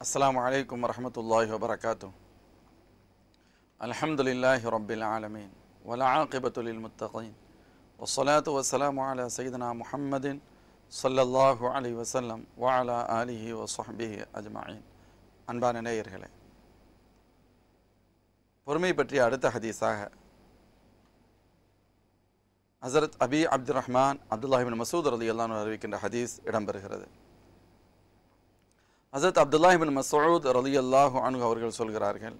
السلام عليكم ورحمة الله وبركاته الحمد لله رب العالمين والعاقبة للمتقين والصلاة والسلام على سيدنا محمد صلى الله عليه وسلم وعلى آله وصحبه أجمعين அன்பான நேயர்களே பொறுமை பற்றிய அடுத்த ஹதீஸாக ஹசரத் அபி அப்துல் ரஹ்மான் அப்துல்லாஹிபின் மசூத் ரலி அல்லான்னு அறிவிக்கின்ற ஹதீஸ் இடம்பெறுகிறது ஹசரத் அப்துல்லாஹிபின் மசூத் ரலி அல்லாஹு அனு அவர்கள் சொல்கிறார்கள்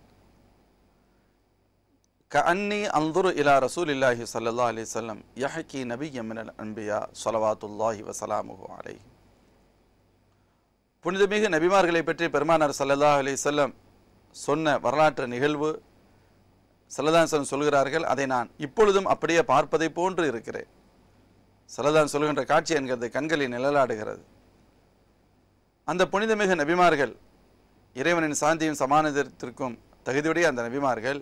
கஅன்னி அந்துரு இலா ரசூல் இல்லாஹி சல்லா அலி சொல்லம் யஹக்கி நபி எமினல் அன்பியா சொலவாத்துல்லாஹி வசலாமுஹு அலை புனிதமிகு நபிமார்களை பற்றி பெருமானார் சல்லல்லா அலி செல்லம் சொன்ன வரலாற்று நிகழ்வு சல்லதான் சொல்கிறார்கள் அதை நான் இப்பொழுதும் அப்படியே பார்ப்பதை போன்று இருக்கிறேன் சல்லதான் சொல்கின்ற காட்சி என்கிறது கண்களில் நிழலாடுகிறது அந்த புனிதமிகு நபிமார்கள் இறைவனின் சாந்தியும் சமானத்திற்கும் தகுதியுடைய அந்த நபிமார்கள்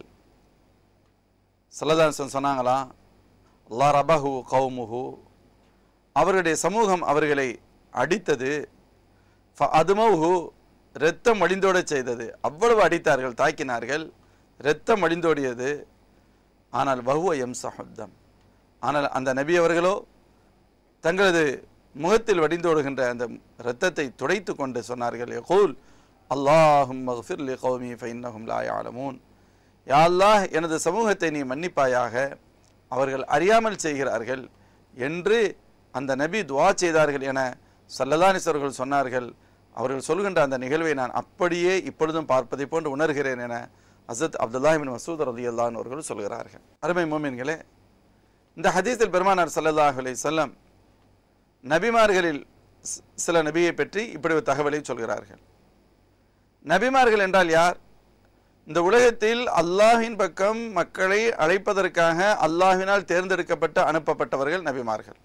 சல்லதான் சொன்னாங்களா அல்லா ரபஹு கவுமுஹு அவருடைய சமூகம் அவர்களை அடித்தது அதுமௌஹு இரத்தம் வழிந்தோட செய்தது அவ்வளவு அடித்தார்கள் தாக்கினார்கள் இரத்தம் வழிந்தோடியது ஆனால் வஹுவ எம் சஹுத்தம் ஆனால் அந்த நபி அவர்களோ தங்களது முகத்தில் வடிந்தோடுகின்ற அந்த இரத்தத்தை துடைத்து கொண்டு சொன்னார்கள் யகூல் அல்லாஹும் மஃபிர் லி கௌமி ஃபைன்னஹும் லா யாலமூன் யா அல்லாஹ் எனது சமூகத்தை நீ மன்னிப்பாயாக அவர்கள் அறியாமல் செய்கிறார்கள் என்று அந்த நபி துவா செய்தார்கள் என சல்லதானிசர்கள் சொன்னார்கள் அவர்கள் சொல்கின்ற அந்த நிகழ்வை நான் அப்படியே இப்பொழுதும் பார்ப்பதை போன்று உணர்கிறேன் என அசத் அப்துல்லாஹிபின் மசூத் ரதி அல்லான் அவர்கள் சொல்கிறார்கள் அருமை மோமின்களே இந்த ஹதீஸில் பெருமானார் சல்லல்லாஹ் அலி சொல்லம் நபிமார்களில் சில நபியை பற்றி இப்படி ஒரு தகவலை சொல்கிறார்கள் நபிமார்கள் என்றால் யார் இந்த உலகத்தில் அல்லாஹின் பக்கம் மக்களை அழைப்பதற்காக அல்லாஹினால் தேர்ந்தெடுக்கப்பட்டு அனுப்பப்பட்டவர்கள் நபிமார்கள்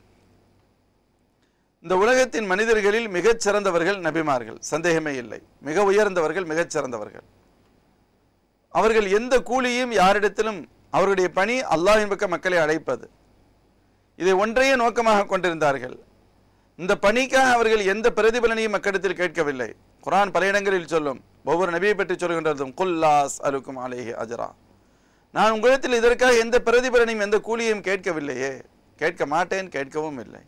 இந்த உலகத்தின் மனிதர்களில் மிகச் சிறந்தவர்கள் நபிமார்கள் சந்தேகமே இல்லை மிக உயர்ந்தவர்கள் மிகச் சிறந்தவர்கள் அவர்கள் எந்த கூலியும் யாரிடத்திலும் அவருடைய பணி அல்லாஹின் பக்கம் மக்களை அழைப்பது இதை ஒன்றையே நோக்கமாக கொண்டிருந்தார்கள் இந்த பணிக்காக அவர்கள் எந்த பிரதிபலனையும் மக்களிடத்தில் கேட்கவில்லை குரான் பல இடங்களில் சொல்லும் ஒவ்வொரு நபியை பற்றி சொல்கின்றதும் குல்லாஸ் அலுக்கும் அலேஹி அஜரா நான் உங்களிடத்தில் இதற்காக எந்த பிரதிபலனையும் எந்த கூலியையும் கேட்கவில்லையே கேட்க மாட்டேன் கேட்கவும் இல்லை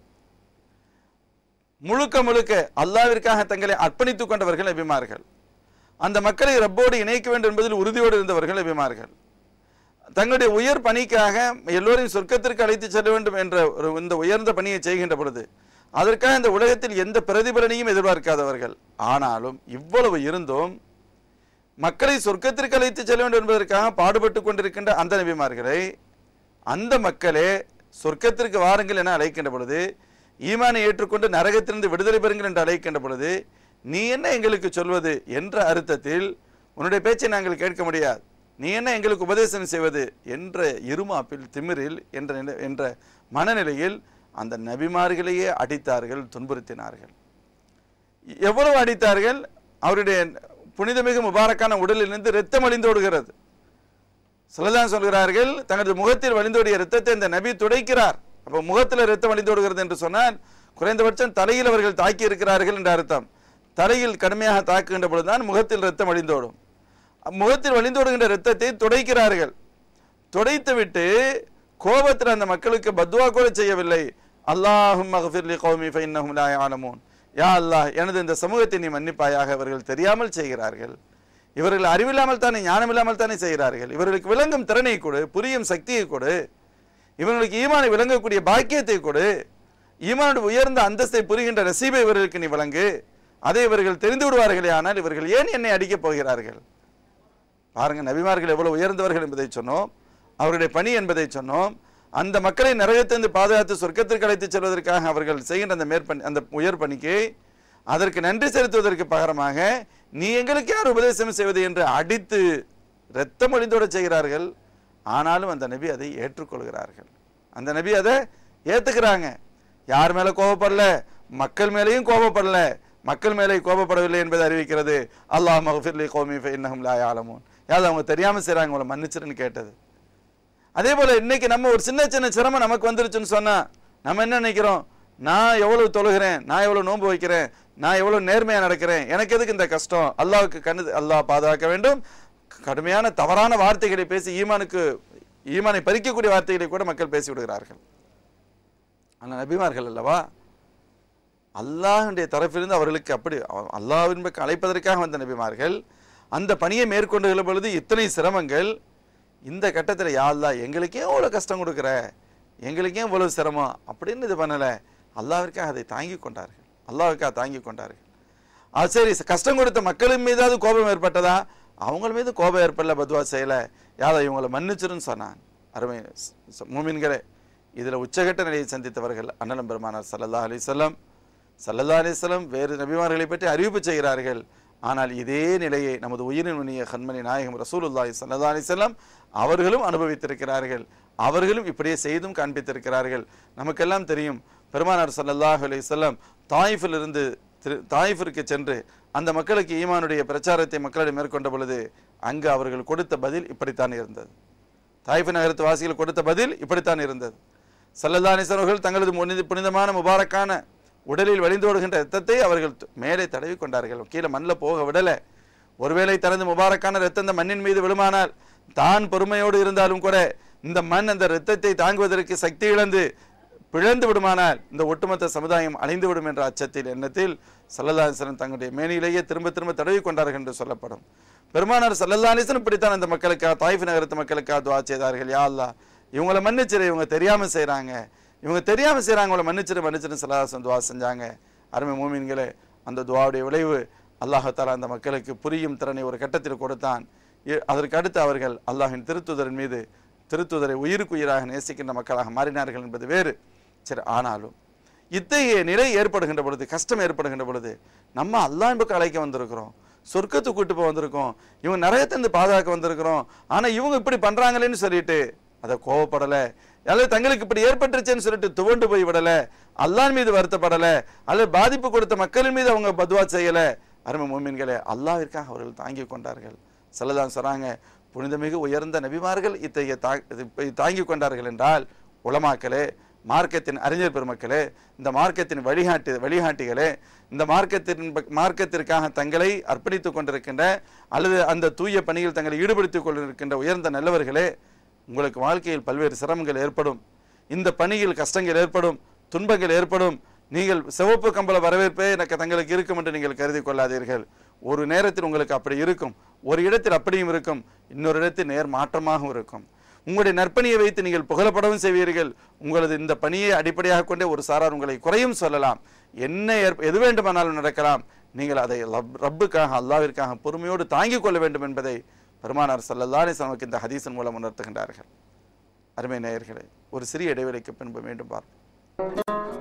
முழுக்க முழுக்க அல்லாவிற்காக தங்களை அர்ப்பணித்துக் கொண்டவர்கள் நபிமார்கள் அந்த மக்களை ரப்போடு இணைக்க வேண்டும் என்பதில் உறுதியோடு இருந்தவர்கள் நபிமார்கள் தங்களுடைய உயர் பணிக்காக எல்லோரையும் சொர்க்கத்திற்கு அழைத்து செல்ல வேண்டும் என்ற ஒரு இந்த உயர்ந்த பணியை செய்கின்ற பொழுது அதற்காக இந்த உலகத்தில் எந்த பிரதிபலனையும் எதிர்பார்க்காதவர்கள் ஆனாலும் இவ்வளவு இருந்தும் மக்களை சொர்க்கத்திற்கு அழைத்து செல்ல வேண்டும் என்பதற்காக பாடுபட்டு கொண்டிருக்கின்ற அந்த நபிமார்களை அந்த மக்களே சொர்க்கத்திற்கு வாருங்கள் என அழைக்கின்ற பொழுது ஈமானை ஏற்றுக்கொண்டு நரகத்திலிருந்து விடுதலை பெறுங்கள் என்று அழைக்கின்ற பொழுது நீ என்ன எங்களுக்கு சொல்வது என்ற அர்த்தத்தில் உன்னுடைய பேச்சை நாங்கள் கேட்க முடியாது நீ என்ன எங்களுக்கு உபதேசம் செய்வது என்ற இருமாப்பில் திமிரில் என்ற என்ற மனநிலையில் அந்த நபிமார்களையே அடித்தார்கள் துன்புறுத்தினார்கள் எவ்வளவு அடித்தார்கள் அவருடைய புனிதமிகு முபாரக்கான உடலிலிருந்து ரத்தம் அழிந்தோடுகிறது சிலதான் சொல்கிறார்கள் தனது முகத்தில் வழிந்தோடிய ரத்தத்தை இந்த நபி துடைக்கிறார் அப்போ முகத்தில் ரத்தம் வழிந்தோடுகிறது என்று சொன்னால் குறைந்தபட்சம் தலையில் அவர்கள் தாக்கி இருக்கிறார்கள் என்ற அர்த்தம் தலையில் கடுமையாக தாக்குகின்ற பொழுதுதான் முகத்தில் ரத்தம் வழிந்தோடும் முகத்தில் வழிந்தோடுகின்ற ரத்தத்தை துடைக்கிறார்கள் துடைத்து விட்டு கோபத்தில் அந்த மக்களுக்கு பத்வா கூட செய்யவில்லை அல்லாஹும் மகஃபிர்லி கௌமி ஃபைன்னஹும் லா யாலமூன் யா அல்லாஹ் எனது இந்த சமூகத்தை நீ மன்னிப்பாயாக இவர்கள் தெரியாமல் செய்கிறார்கள் இவர்கள் அறிவில்லாமல் தானே ஞானமில்லாமல் தானே செய்கிறார்கள் இவர்களுக்கு விளங்கும் திறனை கொடு புரியும் சக்தியை கொடு இவர்களுக்கு ஈமானை விளங்கக்கூடிய பாக்கியத்தை கொடு ஈமானுடைய உயர்ந்த அந்தஸ்தை புரிகின்ற ரசீபை இவர்களுக்கு நீ வழங்கு அதை இவர்கள் தெரிந்து விடுவார்களே ஆனால் இவர்கள் ஏன் என்னை அடிக்கப் போகிறார்கள் பாருங்க நபிமார்கள் எவ்வளவு உயர்ந்தவர்கள் என்பதை சொன்னோம் அவருடைய பணி என்பதை சொன்னோம் அந்த மக்களை நரகத்திலிருந்து பாதுகாத்து சொர்க்கத்திற்கு அழைத்து செல்வதற்காக அவர்கள் செய்கின்ற அந்த மேற்பணி அந்த உயர் பணிக்கு அதற்கு நன்றி செலுத்துவதற்கு பகரமாக நீ எங்களுக்கு யார் உபதேசம் செய்வது என்று அடித்து இரத்தம் ஒழிந்தோட செய்கிறார்கள் ஆனாலும் அந்த நபி அதை ஏற்றுக்கொள்கிறார்கள் அந்த நபி அதை ஏத்துக்கிறாங்க யார் மேல கோபப்படல மக்கள் மேலேயும் கோபப்படல மக்கள் மேலே கோபப்படவில்லை என்பதை அறிவிக்கிறது அல்லாஹ் மகஃபிர்லி கோமி இன்னஹும் லா யாலமூன் யாவது அவங்க தெரியாம செய்றாங்க உங்களை மன்னிச்சிருன்னு கேட்டது அதே போல இன்னைக்கு நம்ம ஒரு சின்ன சின்ன சிரமம் நமக்கு வந்துருச்சுன்னு சொன்னா நம்ம என்ன நினைக்கிறோம் நான் எவ்வளவு தொழுகிறேன் நான் எவ்வளவு நோன்பு வைக்கிறேன் நான் எவ்வளவு நேர்மையா நடக்கிறேன் எனக்கு எதுக்கு இந்த கஷ்டம் அல்லாஹ்வுக்கு கண்ணு அல்லாஹ் பாதுகாக்க வேண்டும் கடுமையான தவறான வார்த்தைகளை பேசி ஈமானுக்கு ஈமானை பறிக்கக்கூடிய வார்த்தைகளை கூட மக்கள் பேசி விடுகிறார்கள் ஆனால் நபிமார்கள் அல்லவா அல்லாஹ்வுடைய தரப்பிலிருந்து அவர்களுக்கு அப்படி அவ- அல்லாஹ்வின் பக்கம் அழைப்பதற்காக வந்த நபிமார்கள் அந்த பணியை மேற்கொண்டு பொழுது இத்தனை சிரமங்கள் இந்த கட்டத்தில் யா அல்லாஹ் எங்களுக்கே இவ்வளோ கஷ்டம் கொடுக்குற எங்களுக்கே இவ்வளவு சிரமம் அப்படின்னு இது பண்ணலை அல்லாஹ்விற்காக அதை தாங்கி கொண்டார்கள் அல்லாஹ்வுக்காக தாங்கி கொண்டார்கள் அது சரி கஷ்டம் கொடுத்த மக்களின் மீதாவது கோபம் ஏற்பட்டதா அவங்கள மீது கோபம் ஏற்படல பத்வா செய்யல யாரா இவங்களை மன்னிச்சிருன்னு சொன்னான் அருமை ஸ்- ஸ்- மூமின்களே இதில் உச்சகட்ட நிலையை சந்தித்தவர்கள் அண்ணலம் பெருமானார் சல்லல்லாஹு அலைஹி வஸல்லம் சல்லல்லாஹு அலைஹி வஸல்லம் வேறு நபிமார்களை பற்றி அறிவிப்பு செய்கிறார்கள் ஆனால் இதே நிலையை நமது உயிரின் உனிய கண்மணி நாயகம் ரசூலுல்லாஹி ஸல்லல்லாஹு அலைஹி வஸல்லம் அவர்களும் அனுபவித்திருக்கிறார்கள் அவர்களும் இப்படியே செய்தும் காண்பித்திருக்கிறார்கள் நமக்கெல்லாம் தெரியும் பெருமானார் ஸல்லல்லாஹு அலைஹி வஸல்லம் தாயிஃபில் இருந்து திரு தாயிஃபிற்கு சென்று அந்த மக்களுக்கு ஈமானுடைய பிரச்சாரத்தை மக்களிடம் மேற்கொண்ட பொழுது அங்கு அவர்கள் கொடுத்த பதில் இப்படித்தான் இருந்தது தாயிஃப் நகரத்து வாசிகள் கொடுத்த பதில் இப்படித்தான் இருந்தது சல்லல்லா அவர்கள் தங்களது புனித புனிதமான முபாரக்கான உடலில் வழிந்தோடுகின்ற இரத்தத்தை அவர்கள் து- மேலே தடவி கொண்டார்கள் கீழே மண்ணில் போக விடலை ஒருவேளை தனது முபாரக்கான ரத்தம் இந்த மண்ணின் மீது விழுமானால் தான் பொறுமையோடு இருந்தாலும் கூட இந்த மண் அந்த இரத்தத்தை தாங்குவதற்கு சக்தி இழந்து பிழந்து விடுமானால் இந்த ஒட்டுமொத்த சமுதாயம் அழிந்து விடும் என்ற அச்சத்தில் எண்ணத்தில் சல்லல்லாஹிஸ்வரன் தங்களுடைய மேனியிலேயே திரும்ப திரும்ப தடவி கொண்டார்கள் என்று சொல்லப்படும் பெருமானார் சல்லல்லாஹிஸ்வரன் இப்படித்தான் அந்த மக்களுக்காக தாய்ஃப் நகரத்து மக்களுக்காக துவா செய்தார்கள் யா அல்லாஹ் இவங்கள மன்னிச்சிரு இவங்க தெரியாம செய்றாங்க இவங்க தெரியாம செய்றாங்க உங்களை மன்னிச்சிரு மன்னிச்சிரு சல்லாஹன் துவா செஞ்சாங்க அருமை மூமின்களே அந்த துவாவுடைய விளைவு அல்லாஹாலா அந்த மக்களுக்கு புரியும் திறனை ஒரு கட்டத்தில் கொடுத்தான் இ- அதற்கு அடுத்து அவர்கள் அல்லாஹின் திருத்துதரின் மீது திருத்துதரை உயிருக்கு உயிராக நேசிக்கின்ற மக்களாக மாறினார்கள் என்பது வேறு சரி ஆனாலும் இத்தகைய நிலை ஏற்படுகின்ற பொழுது கஷ்டம் ஏற்படுகின்ற பொழுது நம்ம அல்லாஹ் பக்கம் அழைக்க வந்திருக்கிறோம் சொர்க்கத்துக்கு கூட்டு போக வந்திருக்கோம் இவங்க நரகத்திலிருந்து பாதுகாக்க வந்திருக்கிறோம் ஆனா இவங்க இப்படி பண்றாங்களேன்னு சொல்லிட்டு அதை கோவப்படல அல்லது தங்களுக்கு இப்படி ஏற்பட்டுருச்சுன்னு சொல்லிட்டு துவண்டு போய் விடல அல்லாஹ் மீது வருத்தப்படல அல்லது பாதிப்பு கொடுத்த மக்களின் மீது அவங்க பத்வா செய்யல அருமை மூமின்களே அல்லாஹ்விற்காக அவர்கள் தாங்கி கொண்டார்கள் சொல்லதான் சொல்றாங்க புனிதமிகு உயர்ந்த நபிமார்கள் இத்தகைய தா இது தாங்கி கொண்டார்கள் என்றால் உலமாக்களே மார்க்கத்தின் அறிஞர் பெருமக்களே இந்த மார்க்கத்தின் வழிகாட்டி வழிகாட்டிகளே இந்த மார்க்கத்தின் பக்- மார்க்கத்திற்காக தங்களை அர்ப்பணித்துக் கொண்டிருக்கின்ற அல்லது அந்த தூய பணியில் தங்களை ஈடுபடுத்திக் கொண்டிருக்கின்ற உயர்ந்த நல்லவர்களே உங்களுக்கு வாழ்க்கையில் பல்வேறு சிரமங்கள் ஏற்படும் இந்த பணியில் கஷ்டங்கள் ஏற்படும் துன்பங்கள் ஏற்படும் நீங்கள் சிவப்பு கம்பள வரவேற்பே எனக்கு தங்களுக்கு இருக்கும் என்று நீங்கள் கருதி கொள்ளாதீர்கள் ஒரு நேரத்தில் உங்களுக்கு அப்படி இருக்கும் ஒரு இடத்தில் அப்படியும் இருக்கும் இன்னொரு இடத்தில் நேர் மாற்றமாகவும் இருக்கும் உங்களுடைய நற்பணியை வைத்து நீங்கள் புகழப்படவும் செய்வீர்கள் உங்களது இந்த பணியை அடிப்படையாக கொண்டே ஒரு சாரார் உங்களை குறையும் சொல்லலாம் என்ன ஏற்ப எது வேண்டுமானாலும் நடக்கலாம் நீங்கள் அதை ரப்- ரப்புக்காக அல்லாவிற்காக பொறுமையோடு தாங்கிக் கொள்ள வேண்டும் என்பதை பெருமானார் ஸல்லல்லாஹு அலைஹி வஸல்லம் நமக்கு இந்த ஹதீஸின் மூலம் உணர்த்துகின்றார்கள் அருமை நேயர்களே ஒரு சிறிய இடைவெளிக்கு பின்பு மீண்டும் பார்ப்போம்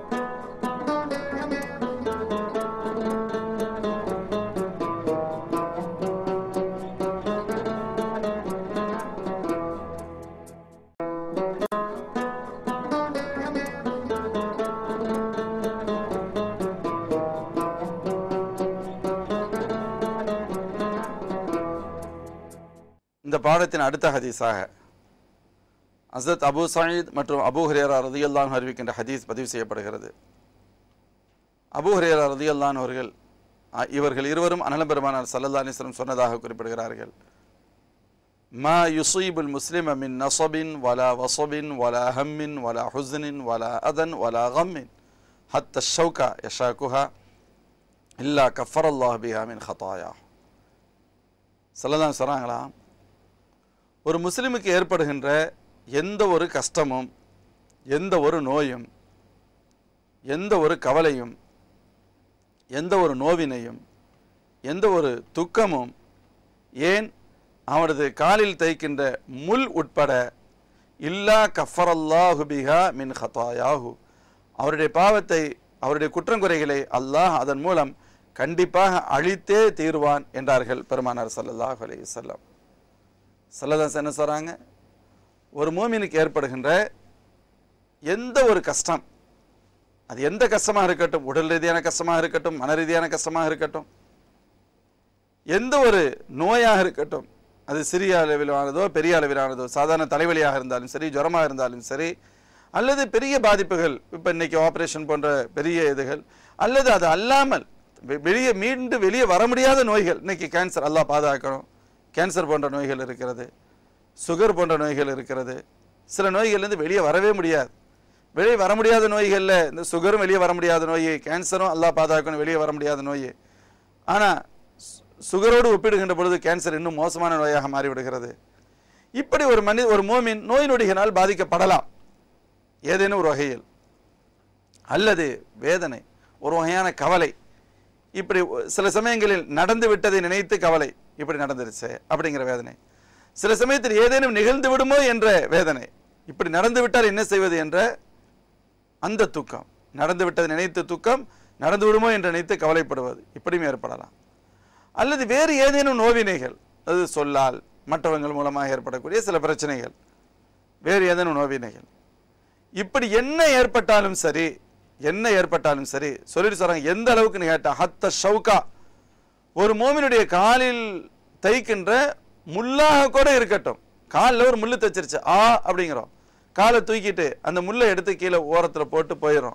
இந்த பாடத்தின் அடுத்த ஹதீஸாக ஹசரத் அபு சயீத் மற்றும் அபு ஹுரேரா ரதியல்லான் அறிவிக்கின்ற ஹதீஸ் பதிவு செய்யப்படுகிறது அபு ஹுரேரா ரதியல்லான் அவர்கள் அ, இவர்கள் இருவரும் அனலம் பெருமானார் சல்லல்லா அலிஸ்லம் சொன்னதாக குறிப்பிடுகிறார்கள் மா யுசீபுல் முஸ்லிம மின் நசபின் வலா வசபின் வலா ஹம்மின் வலா ஹுஸ்னின் வலா அதன் வலா கம்மின் ஹத்த ஷவுகா யஷாக்குஹா இல்லா கஃபர் அல்லாஹ் பிஹா மின் ஹதாயா சொல்லலாம் சொல்கிறாங்களா ஒரு முஸ்லிமுக்கு ஏற்படுகின்ற எந்த ஒரு கஷ்டமும் எந்த ஒரு நோயும் எந்த ஒரு கவலையும் எந்த ஒரு நோவினையும் எந்த ஒரு துக்கமும் ஏன் அவனது காலில் தைக்கின்ற முள் உட்பட இல்லா கஃபரல்லாஹு பிஹா மின் ஹதாயாஹு அவருடைய பாவத்தை அவருடைய குற்றங்குறைகளை அல்லாஹ் அதன் மூலம் கண்டிப்பாக அழித்தே தீர்வான் என்றார்கள் பெருமானார் ஸல்லல்லாஹு அலைஹி வஸல்லம் சல்லதாஸ் என்ன சொல்றாங்க ஒரு மூமினுக்கு ஏற்படுகின்ற எந்த ஒரு கஷ்டம் அது எந்த கஷ்டமாக இருக்கட்டும் உடல் ரீதியான கஷ்டமாக இருக்கட்டும் மன ரீதியான கஷ்டமாக இருக்கட்டும் எந்த ஒரு நோயாக இருக்கட்டும் அது சிறிய அளவிலானதோ பெரிய அளவிலானதோ சாதாரண தலைவலியாக இருந்தாலும் சரி ஜுரமாக இருந்தாலும் சரி அல்லது பெரிய பாதிப்புகள் இப்போ இன்னைக்கு ஆபரேஷன் போன்ற பெரிய இதுகள் அல்லது அது அல்லாமல் வெ- வெளியே மீண்டு வெளியே வர முடியாத நோய்கள் இன்னைக்கு கேன்சர் அல்லாஹ் பாதுகாக்கணும் கேன்சர் போன்ற நோய்கள் இருக்கிறது சுகர் போன்ற நோய்கள் இருக்கிறது சில நோய்கள்லேருந்து வெளியே வரவே முடியாது வெளியே வர முடியாத நோய்களில் இந்த சுகரும் வெளியே வர முடியாத நோய் கேன்சரும் அல்லாஹ் பாதுகாக்கணும் வெளியே வர முடியாத நோய் ஆனால் சுகரோடு ஒப்பிடுகின்ற பொழுது கேன்சர் இன்னும் மோசமான நோயாக மாறிவிடுகிறது இப்படி ஒரு மனித ஒரு மோமின் நோய் நொடிகளால் பாதிக்கப்படலாம் ஏதேனும் ஒரு வகையில் அல்லது வேதனை ஒரு வகையான கவலை இப்படி ஒ- சில சமயங்களில் நடந்து விட்டதை நினைத்து கவலை இப்படி நடந்துருச்சு அப்படிங்கிற வேதனை சில சமயத்தில் ஏதேனும் நிகழ்ந்து விடுமோ என்ற வேதனை இப்படி நடந்து விட்டால் என்ன செய்வது என்ற அந்த துக்கம் நடந்து விட்டதை நினைத்து துக்கம் நடந்து விடுமோ என்று நினைத்து கவலைப்படுவது இப்படியும் ஏற்படலாம் அல்லது வேறு ஏதேனும் நோவினைகள் அது சொல்லால் மற்றவங்கள் மூலமாக ஏற்படக்கூடிய சில பிரச்சனைகள் வேறு ஏதேனும் நோவினைகள் இப்படி என்ன ஏற்பட்டாலும் சரி என்ன ஏற்பட்டாலும் சரி சொல்லிட்டு சொல்றாங்க எந்த அளவுக்கு நீ கேட்டா ஹத்த ஷவுகா ஒரு மோமினுடைய காலில் தைக்கின்ற முள்ளாக கூட இருக்கட்டும் காலில் ஒரு முள்ளு தைச்சிருச்சு ஆ அப்படிங்கிறோம் காலை தூக்கிட்டு அந்த முள்ளை எடுத்து கீழே ஓரத்துல போட்டு போயிடும்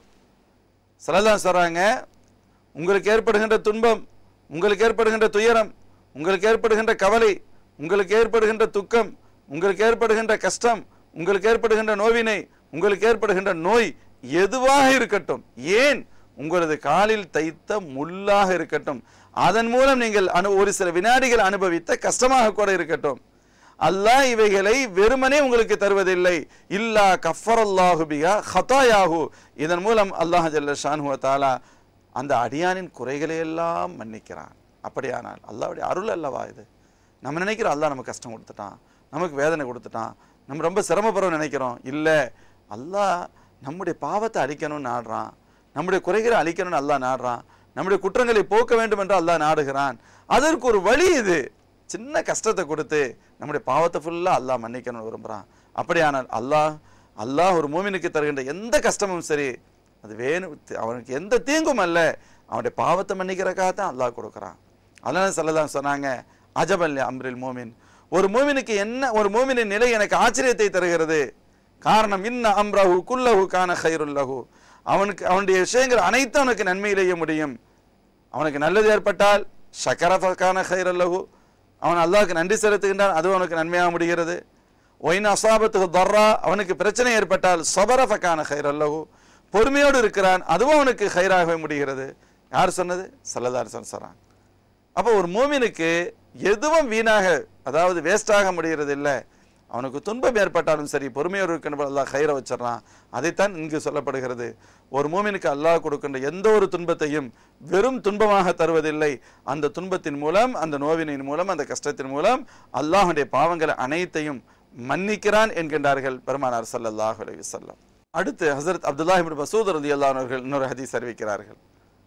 சிலதான் சொல்றாங்க உங்களுக்கு ஏற்படுகின்ற துன்பம் உங்களுக்கு ஏற்படுகின்ற துயரம் உங்களுக்கு ஏற்படுகின்ற கவலை உங்களுக்கு ஏற்படுகின்ற துக்கம் உங்களுக்கு ஏற்படுகின்ற கஷ்டம் உங்களுக்கு ஏற்படுகின்ற நோவினை உங்களுக்கு ஏற்படுகின்ற நோய் எதுவாக இருக்கட்டும் ஏன் உங்களது காலில் தைத்த முள்ளாக இருக்கட்டும் அதன் மூலம் நீங்கள் அனு ஒரு சில வினாடிகள் அனுபவித்த கஷ்டமாக கூட இருக்கட்டும் அல்லாஹ் இவைகளை வெறுமனே உங்களுக்கு தருவதில்லை இல்லா கஃபரல்லாஹு பிகா ஹதாயாஹு இதன் மூலம் அல்லாஹ் ஜல்ல ஷான்ஹு தாலா அந்த அடியானின் குறைகளை எல்லாம் மன்னிக்கிறான் அப்படியானால் அல்லாஹ்வுடைய அருள் அல்லவா இது நம்ம நினைக்கிறோம் அல்லாஹ் நமக்கு கஷ்டம் கொடுத்துட்டான் நமக்கு வேதனை கொடுத்துட்டான் நம்ம ரொம்ப சிரமப்படுறோம் நினைக்கிறோம் இல்லை அல்லாஹ் நம்முடைய பாவத்தை அழிக்கணும்னு நாடுறான் நம்முடைய குறைகளை அழிக்கணும்னு அல்லாஹ் நாடுறான் நம்முடைய குற்றங்களை போக்க வேண்டும் என்று அல்லாஹ் நாடுகிறான் அதற்கு ஒரு வழி இது சின்ன கஷ்டத்தை கொடுத்து நம்முடைய பாவத்தை ஃபுல்லாக அல்லாஹ் மன்னிக்கணும்னு விரும்புகிறான் அப்படியானால் அல்லாஹ் அல்லாஹ் ஒரு மூமினுக்கு தருகின்ற எந்த கஷ்டமும் சரி அது வேணும் அவனுக்கு எந்த தீங்கும் அல்ல அவனுடைய பாவத்தை மன்னிக்கிறக்காக தான் அல்லாஹ் கொடுக்குறான் அதனால சொல்லலாம் சொன்னாங்க அஜபல் அம்ரில் மோமின் ஒரு மூமினுக்கு என்ன ஒரு மூமினின் நிலை எனக்கு ஆச்சரியத்தை தருகிறது காரணம் இன்ன அம்ரஹு குல்லஹு கான ஹைருல்லஹு அவனுக்கு அவனுடைய விஷயங்கள் அனைத்தும் அவனுக்கு நன்மையிலேயே முடியும் அவனுக்கு நல்லது ஏற்பட்டால் ஷக்கரஃபக்கான ஹைரல்லஹு அவன் அல்லாஹ்வுக்கு நன்றி செலுத்துகின்றான் அதுவும் அவனுக்கு நன்மையாக முடிகிறது ஒயின் அசாபத்துக்கு தர்ரா அவனுக்கு பிரச்சனை ஏற்பட்டால் சொபரஃபக்கான ஹைரல்லஹு பொறுமையோடு இருக்கிறான் அதுவும் அவனுக்கு ஹைராகவே முடிகிறது யார் சொன்னது சல்லதார் சொல்றான் அப்போ ஒரு மூமினுக்கு எதுவும் வீணாக அதாவது வேஸ்டாக முடிகிறது இல்லை அவனுக்கு துன்பம் ஏற்பட்டாலும் சரி பொறுமையோடு இருக்கின்ற அல்லாஹ் கயிறை வச்சிடறான் அதைத்தான் இங்கு சொல்லப்படுகிறது ஒரு மூமினுக்கு அல்லாஹ் கொடுக்கின்ற எந்த ஒரு துன்பத்தையும் வெறும் துன்பமாக தருவதில்லை அந்த துன்பத்தின் மூலம் அந்த நோவினின் மூலம் அந்த கஷ்டத்தின் மூலம் அல்லாஹுடைய பாவங்களை அனைத்தையும் மன்னிக்கிறான் என்கின்றார்கள் பெருமானார் ஸல்லல்லாஹு அலைஹி வஸல்லம் அடுத்து ஹசரத் அப்துல்லாஹ் இப்னு மசூத் ரலியல்லாஹு அன்ஹு அவர்கள் இன்னொரு ஹதீஸ் அறிவிக்கிறார்கள்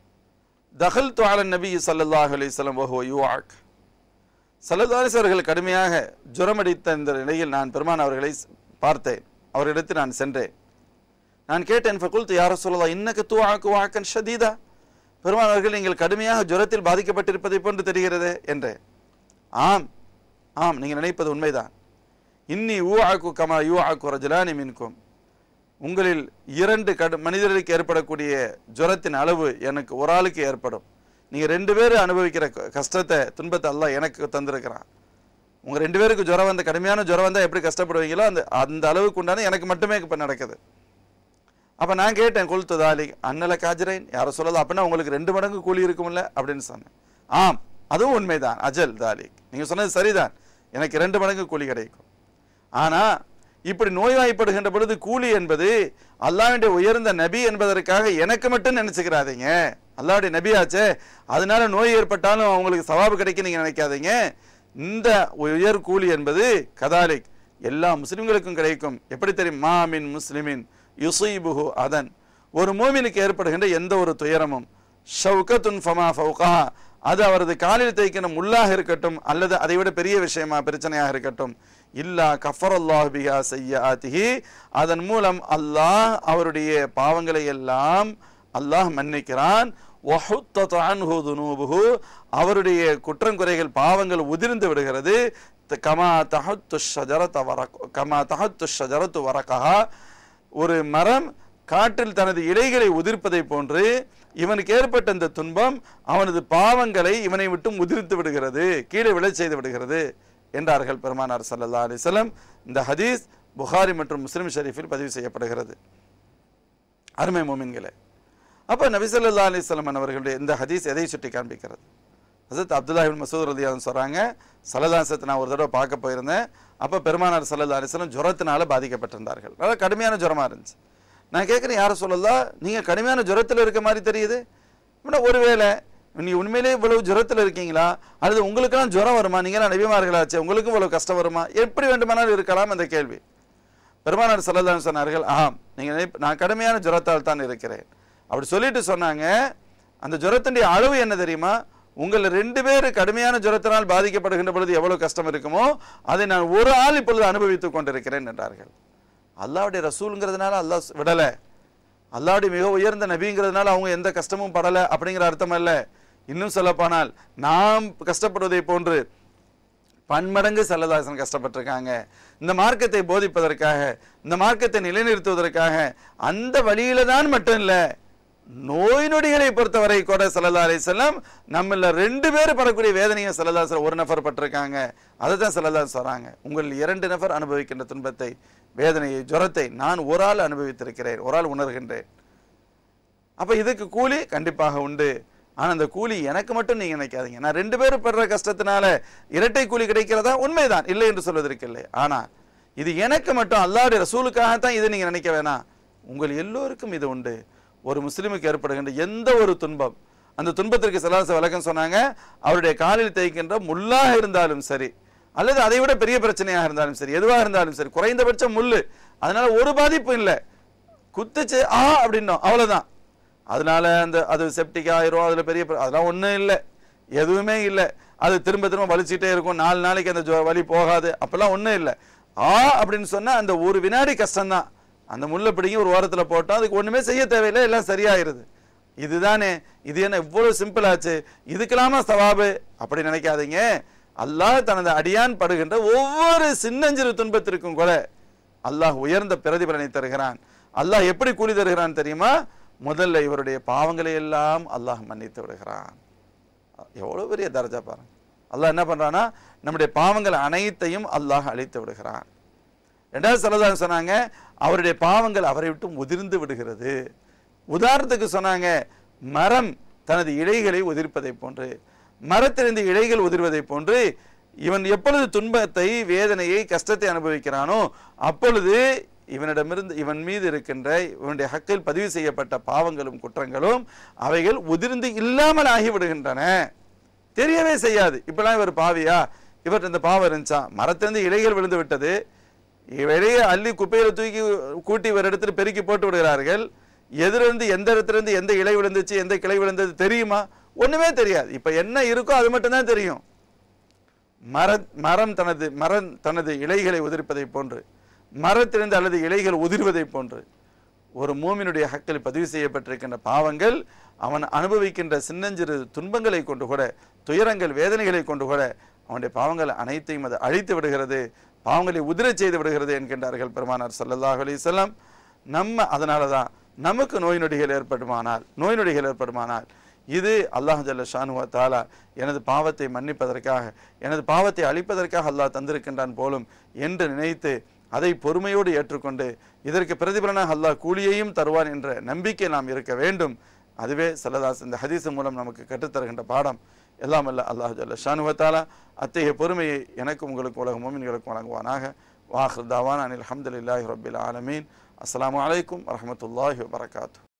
தகல்து அல நபி ஸல்லல்லாஹு அலைஹி வஸல்லம் வஹுவ யுஆக் சல்லல்லாஹு அவர்கள் கடுமையாக ஜுரமடித்த இந்த நிலையில் நான் பெருமான் அவர்களை பார்த்தேன் அவரிடத்தில் நான் சென்றேன் நான் கேட்டேன் ஃபகுல்து யார சொல்லலாம் இன்னக்கு தூஆக்கு வாக்கன் ஷதீதா பெருமான் அவர்கள் நீங்கள் கடுமையாக ஜுரத்தில் பாதிக்கப்பட்டிருப்பதை போன்று தெரிகிறது என்றேன் ஆம் ஆம் நீங்கள் நினைப்பது உண்மைதான் இன்னி ஊ ஆக்கு கமா யூ ஆக்கு ரஜலானி மின்கும் உங்களில் இரண்டு கடு மனிதர்களுக்கு ஏற்படக்கூடிய ஜுரத்தின் அளவு எனக்கு ஒரு ஆளுக்கு ஏற்படும் நீங்கள் ரெண்டு பேரும் அனுபவிக்கிற க- கஷ்டத்தை துன்பத்தை அல்லாஹ் எனக்கு தந்திருக்கிறான் உங்கள் ரெண்டு பேருக்கு ஜுரம் வந்த கடுமையான ஜுரம் வந்தால் எப்படி கஷ்டப்படுவீங்களோ அந்த அந்த அளவுக்கு உண்டான எனக்கு மட்டுமே இப்போ நடக்குது அப்போ நான் கேட்டேன் குல்து தாலி அன்னல காஜரைன் யாரோ சொல்லலாம் அப்படின்னா உங்களுக்கு ரெண்டு மடங்கு கூலி இருக்கும்ல அப்படின்னு சொன்னேன் ஆம் அதுவும் உண்மைதான் அஜல் தாலிக் நீங்கள் சொன்னது சரிதான் எனக்கு ரெண்டு மடங்கு கூலி கிடைக்கும் ஆனா இப்படி நோய்வாய்ப்படுகின்ற பொழுது கூலி என்பது அல்லாஹ்வுடைய உயர்ந்த நபி என்பதற்காக எனக்கு மட்டும் நினைச்சுக்கிறாதீங்க அல்லாஹ்வுடைய நபியாச்சே அதனால நோய் ஏற்பட்டாலும் அவங்களுக்கு சவாபு கிடைக்கும் நீங்க நினைக்காதீங்க இந்த உயர் கூலி என்பது கதாலிக் எல்லா முஸ்லிம்களுக்கும் கிடைக்கும் எப்படி தெரியும் மாமின் முஸ்லிமின் யுசைபுஹு அதன் ஒரு மூமினுக்கு ஏற்படுகின்ற எந்த ஒரு துயரமும் ஷவுகத்துன் ஃபமா ஃபவுகா அது அவரது காலில் தைக்கிற முள்ளாக இருக்கட்டும் அல்லது அதை விட பெரிய விஷயமா பிரச்சனையாக இருக்கட்டும் இல்லா கஃபரல்லாஹ் பிஹா செய்யாத்திஹி அதன் மூலம் அல்லாஹ் அவருடைய பாவங்களை எல்லாம் அல்லாஹ் மன்னிக்கிறான் வஹுத்தத் அன்ஹு துனூபுஹு அவருடைய குற்றங்குறைகள் பாவங்கள் உதிர்ந்து விடுகிறது த- கமா தஹத்து ஷஜரத வரக் கமா தஹத்து ஷஜரத்து வரகஹா ஒரு மரம் காற்றில் தனது இலைகளை உதிர்ப்பதை போன்று இவனுக்கு ஏற்பட்ட இந்த துன்பம் அவனது பாவங்களை இவனை விட்டு உதிர்த்து விடுகிறது கீழே விழச் செய்து விடுகிறது என்றார்கள் பெருமானார் ஸல்லல்லாஹு அலைஹி வஸல்லம் இந்த ஹதீஸ் புகாரி மற்றும் முஸ்லிம் ஷரீஃபில் பதிவு செய்யப்படுகிறது அருமை மோமின்களே அப்போ நபிசல்லா அலிஸ்லாம் அவர்களுடைய இந்த ஹதீஸ் எதை சுட்டி காண்பிக்கிறது ஹசரத் அப்துல்லா இபின் மசூத் ரலியான்னு சொல்கிறாங்க சலதாசத்தை நான் ஒரு தடவை பார்க்க போயிருந்தேன் அப்போ பெருமானார் சல்லல்லா அலிஸ்லாம் ஜுரத்தினால பாதிக்கப்பட்டிருந்தார்கள் நல்லா கடுமையான ஜுரமாக இருந்துச்சு நான் கேட்குறேன் யாரை சொல்லலாம் நீங்கள் கடுமையான ஜுரத்தில் இருக்க மாதிரி தெரியுது அப்படின்னா ஒருவேளை நீ உண்மையிலே இவ்வளவு ஜுரத்தில் இருக்கீங்களா அல்லது உங்களுக்கெல்லாம் ஜுரம் வருமா நீங்களாம் நபிமார்களாச்சு உங்களுக்கும் இவ்வளவு கஷ்டம் வருமா எப்படி வேண்டுமானாலும் இருக்கலாம் அந்த கேள்வி பெருமானார் சல்லல்லாஹு சொன்னார்கள் ஆம் நீங்கள் நினைப்ப- நான் கடுமையான ஜுரத்தால் தான் இருக்கிறேன் அப்படி சொல்லிட்டு சொன்னாங்க அந்த ஜுரத்தினுடைய அளவு என்ன தெரியுமா உங்கள் ரெண்டு பேர் கடுமையான ஜுரத்தினால் பாதிக்கப்படுகின்ற பொழுது எவ்வளவு கஷ்டம் இருக்குமோ அதை நான் ஒரு ஆள் இப்பொழுது அனுபவித்துக் கொண்டிருக்கிறேன் என்றார்கள் அல்லாவுடைய ரசூலுங்கிறதுனால அல்லாஹ் விடலை அல்லாவுடைய மிக உயர்ந்த நபிங்கிறதுனால அவங்க எந்த கஷ்டமும் படலை அப்படிங்கிற அர்த்தம் அல்ல இன்னும் சொல்லப்போனால் நாம் கஷ்டப்படுவதை போன்று பன்மடங்கு சல்லதாசன் கஷ்டப்பட்டிருக்காங்க இந்த மார்க்கத்தை போதிப்பதற்காக இந்த மார்க்கத்தை நிலைநிறுத்துவதற்காக அந்த வழியில தான் மட்டும் இல்ல நோய் நொடிகளை பொறுத்தவரை கூட சல்லல்லா அலிசல்லாம் நம்மள ரெண்டு பேர் படக்கூடிய வேதனையை சல்லல்லாசர் ஒரு நபர் பட்டிருக்காங்க அதை தான் சல்லல்லா சொல்றாங்க உங்கள் இரண்டு நபர் அனுபவிக்கின்ற துன்பத்தை வேதனையை ஜுரத்தை நான் ஒரு ஆள் அனுபவித்திருக்கிறேன் ஒரு ஆள் உணர்கின்றேன் அப்ப இதுக்கு கூலி கண்டிப்பாக உண்டு ஆனா அந்த கூலி எனக்கு மட்டும் நீங்க நினைக்காதீங்க நான் ரெண்டு பேரும் படுற கஷ்டத்தினால இரட்டை கூலி கிடைக்கிறதா உண்மைதான் இல்லை என்று சொல்வதற்கு இல்லை ஆனா இது எனக்கு மட்டும் அல்லாஹ்வுடைய ரசூலுக்காகத்தான் இது நீங்க நினைக்க வேணாம் உங்கள் எல்லோருக்கும் இது உண்டு ஒரு முஸ்லிமுக்கு ஏற்படுகின்ற எந்த ஒரு துன்பம் அந்த துன்பத்திற்கு சிலாச விளக்கம் சொன்னாங்க அவருடைய காலில் தேய்க்கின்ற முள்ளாக இருந்தாலும் சரி அல்லது அதை விட பெரிய பிரச்சனையாக இருந்தாலும் சரி எதுவாக இருந்தாலும் சரி குறைந்தபட்சம் முள்ளு அதனால ஒரு பாதிப்பும் இல்லை குத்துச்சு ஆ அப்படின்னோம் அவ்வளவுதான் அதனால அந்த அது செப்டிக் ஆயிரும் அதுல பெரிய பிர- அதெல்லாம் ஒண்ணும் இல்லை எதுவுமே இல்லை அது திரும்ப திரும்ப வலிச்சுட்டே இருக்கும் நாலு நாளைக்கு அந்த ஜொ- வலி போகாது அப்பெல்லாம் ஒண்ணும் இல்லை ஆ அப்படின்னு சொன்னா அந்த ஒரு வினாடி கஷ்டம்தான் அந்த முள்ளை பிடிங்கி ஒரு ஓரத்துல போட்டோம் அதுக்கு ஒண்ணுமே செய்ய தேவையில்லை எல்லாம் சரியாயிருது இதுதானே இது என்ன இவ்வளவு சிம்பிள் ஆச்சு இதுக்கெல்லாமா சவாபு அப்படி நினைக்காதீங்க அல்லாஹ் தனது அடியான் படுகின்ற ஒவ்வொரு சின்னஞ்சிறு துன்பத்திற்கும் கூட அல்லாஹ் உயர்ந்த பிரதிபலனை தருகிறான் அல்லாஹ் எப்படி கூலி தருகிறான் தெரியுமா முதல்ல இவருடைய பாவங்களை எல்லாம் அல்லாஹ் மன்னித்து விடுகிறான் எவ்வளவு பெரிய தரஜா பாருங்க அல்லாஹ் என்ன பண்றான்னா நம்முடைய பாவங்கள் அனைத்தையும் அல்லாஹ் அழித்து விடுகிறான் ரெண்டாவது சொல்லதான் சொன்னாங்க அவருடைய பாவங்கள் அவரை விட்டு உதிர்ந்து விடுகிறது உதாரணத்துக்கு சொன்னாங்க மரம் தனது இழைகளை உதிர்ப்பதை போன்று மரத்திலிருந்து இழைகள் உதிர்வதை போன்று இவன் எப்பொழுது துன்பத்தை வேதனையை கஷ்டத்தை அனுபவிக்கிறானோ அப்பொழுது இவனிடமிருந்து இவன் மீது இருக்கின்ற இவனுடைய ஹக்கில் பதிவு செய்யப்பட்ட பாவங்களும் குற்றங்களும் அவைகள் உதிர்ந்து இல்லாமல் ஆகிவிடுகின்றன தெரியவே செய்யாது இப்பெல்லாம் இவர் பாவியா இவர்கிட்ட இந்த பாவம் இருந்துச்சா மரத்திலிருந்து இலைகள் விழுந்து விட்டது இலையை அள்ளி குப்பையில தூக்கி கூட்டி ஒரு இடத்துல பெருக்கி போட்டு விடுகிறார்கள் எதிலிருந்து எந்த இடத்துல எந்த இலை விழுந்துச்சு எந்த கிளை விழுந்தது தெரியுமா ஒண்ணுமே தெரியாது இப்ப என்ன இருக்கோ அது மட்டும்தான் தெரியும் மர மரம் தனது மரம் தனது இலைகளை உதிர்ப்பதை போன்று மரத்திலிருந்து அல்லது இலைகள் உதிர்வதை போன்று ஒரு மூமினுடைய ஹக்கில் பதிவு செய்யப்பட்டிருக்கின்ற பாவங்கள் அவன் அனுபவிக்கின்ற சின்னஞ்சிறு துன்பங்களை கொண்டு கூட துயரங்கள் வேதனைகளை கொண்டு கூட அவனுடைய பாவங்கள் அனைத்தையும் அது அழித்து விடுகிறது பாவங்களை உதிரச் செய்து விடுகிறது என்கின்றார்கள் பெருமானார் ஸல்லல்லாஹு அலைஹி வஸல்லம் நம்ம அதனால தான் நமக்கு நோய் நொடிகள் ஏற்படுமானால் நோய் நொடிகள் ஏற்படுமானால் இது அல்லாஹ் ஜல்ல ஷானுவ தாலா எனது பாவத்தை மன்னிப்பதற்காக எனது பாவத்தை அழிப்பதற்காக அல்லாஹ் தந்திருக்கின்றான் போலும் என்று நினைத்து அதை பொறுமையோடு ஏற்றுக்கொண்டு இதற்கு பிரதிபலனாக அல்லாஹ் கூலியையும் தருவான் என்ற நம்பிக்கை நாம் இருக்க வேண்டும் அதுவே சல்லதாஸ் இந்த ஹதீஸ் மூலம் நமக்கு கற்றுத்தருகின்ற பாடம் எல்லாம் அல்ல அல்லாஹ் ஜல்ல ஷானுவ தாலா அத்தகைய பொறுமையை எனக்கும் உங்களுக்கு உலக மோமின்களுக்கும் வழங்குவானாக வாஹர் தாவான் அனில் அஹமதுல்லாஹி ரபில் ஆலமீன் அஸ்ஸலாமு அலைக்கும் வரஹ்மத்துல்லாஹி வபரகாத்து